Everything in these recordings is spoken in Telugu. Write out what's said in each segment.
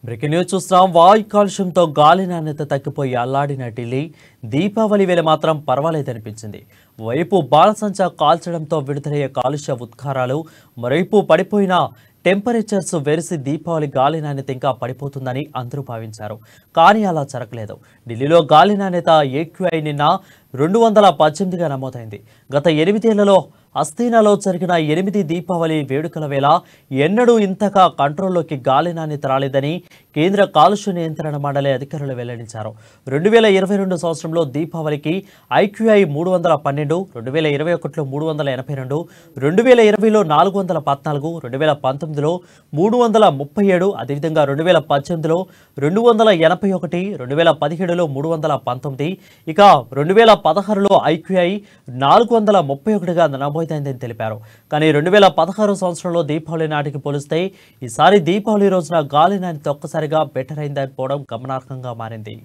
బ్రేకింగ్ న్యూస్ చూస్తున్నాం వాయు కాలుష్యంతో గాలి నాణ్యత తగ్గిపోయి అల్లాడిన ఢిల్లీ దీపావళి వేళ మాత్రం పర్వాలేదనిపించింది వైపు బాణసంచా కాల్చడంతో విడుదలయ్యే కాలుష్య ఉద్గారాలు మరోవైపు పడిపోయిన టెంపరేచర్స్ వెరిసి దీపావళి గాలి నాణ్యత ఇంకా పడిపోతుందని అందరూ భావించారు కానీ అలా జరగలేదు ఢిల్లీలో గాలి నాణ్యత ఏక్యూఐ నిన్న రెండు వందల పద్దెనిమిదిగా నమోదైంది గత ఎనిమిదేళ్లలో అస్థీనాలో జరిగిన ఎనిమిది దీపావళి వేడుకల వేళ ఎన్నడూ ఇంతగా కంట్రోల్లోకి గాలి నాణ్యత రాలేదని కేంద్ర కాలుష్య నియంత్రణ మండలి అధికారులు వెల్లడించారు రెండు వేల ఇరవై రెండు సంవత్సరంలో దీపావళికి ఐక్యూఐ మూడు వందల పన్నెండు రెండు వేల ఇరవై ఒకటిలో మూడు వందల ఎనభై రెండు రెండు వేల ఇరవైలో నాలుగు వందల పద్నాలుగు రెండు వేల పంతొమ్మిదిలో మూడు వందల ముప్పై ఏడు అదేవిధంగా రెండు వేల పద్దెనిమిదిలో రెండు వందల ఎనభై ఒకటి రెండు వేల పదిహేడులో మూడు వందల పంతొమ్మిది ఇక రెండు వేల పదహారులో ఐక్యూఐ నాలుగు వందల ముప్పై ఒకటిగా నమోదైందని తెలిపారు కానీ రెండు వేల పదహారు సంవత్సరంలో దీపావళి నాటికి పోలిస్తే ఈసారి దీపావళి రోజున గాలి నాణ్యత ఒక్కసారిగా బెటర్ అయిందని పోవడం గమనార్హంగా మారింది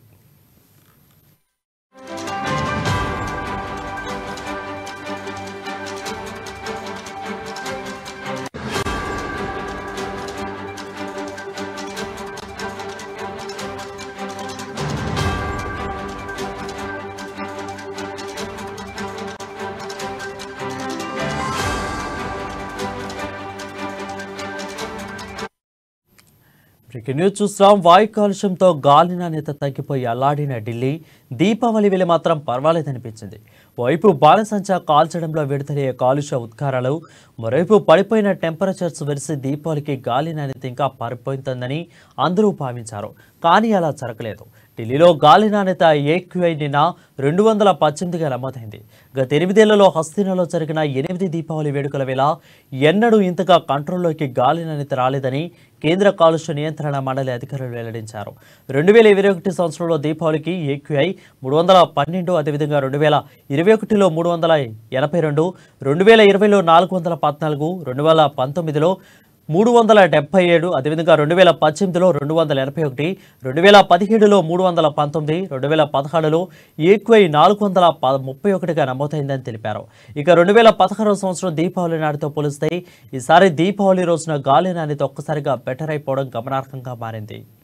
బ్రేకింగ్ న్యూస్ చూస్తున్నాం వాయు కాలుష్యంతో గాలి నాణ్యత తగ్గిపోయి అల్లాడిన ఢిల్లీ దీపావళి వేళ మాత్రం పర్వాలేదనిపించింది వైపు బాణసంచా కాల్చడంలో విడుదలయ్యే కాలుష్య ఉద్గారాలు మరోవైపు పడిపోయిన టెంపరేచర్స్ వెరిసి దీపావళికి గాలి నాణ్యత ఇంకా పారిపోతుందని అందరూ భావించారు కానీ అలా జరగలేదు ఢిల్లీలో గాలి నాణ్యత ఏక్యూఐ నిన్న రెండు వందల పద్దెనిమిదిగా నమోదైంది గత ఎనిమిదేళ్లలో హస్తినాలో జరిగిన ఎనిమిది దీపావళి వేడుకల వేళ ఎన్నడూ ఇంతగా కంట్రోల్లోకి గాలి నాణ్యత రాలేదని కేంద్ర కాలుష్య నియంత్రణ మండలి అధికారులు వెల్లడించారు రెండు వేల ఇరవై ఒకటి సంవత్సరంలో దీపావళికి ఏక్యూఐ మూడు వందల పన్నెండు అదేవిధంగా రెండు వేల ఇరవై ఒకటిలో మూడు వందల ఎనభై రెండు రెండు వేల ఇరవైలో నాలుగు వందల పద్నాలుగు రెండు వేల పంతొమ్మిదిలో మూడు వందల డెబ్బై ఏడు అదేవిధంగా రెండు వేల పద్దెనిమిదిలో రెండు వందల ఎనభై ఒకటి రెండు వేల పదిహేడులో మూడు వందల పంతొమ్మిది రెండు వేల పదహారులో ఏక్వై నాలుగు వందల ప ముప్పై ఒకటిగా నమోదైందని తెలిపారు ఇక రెండు వేల పదహారవ సంవత్సరం దీపావళి నాటితో పోలిస్తే ఈసారి దీపావళి రోజున గాలి నాణ్యత ఒక్కసారిగా బెటర్ అయిపోవడం గమనార్హంగా మారింది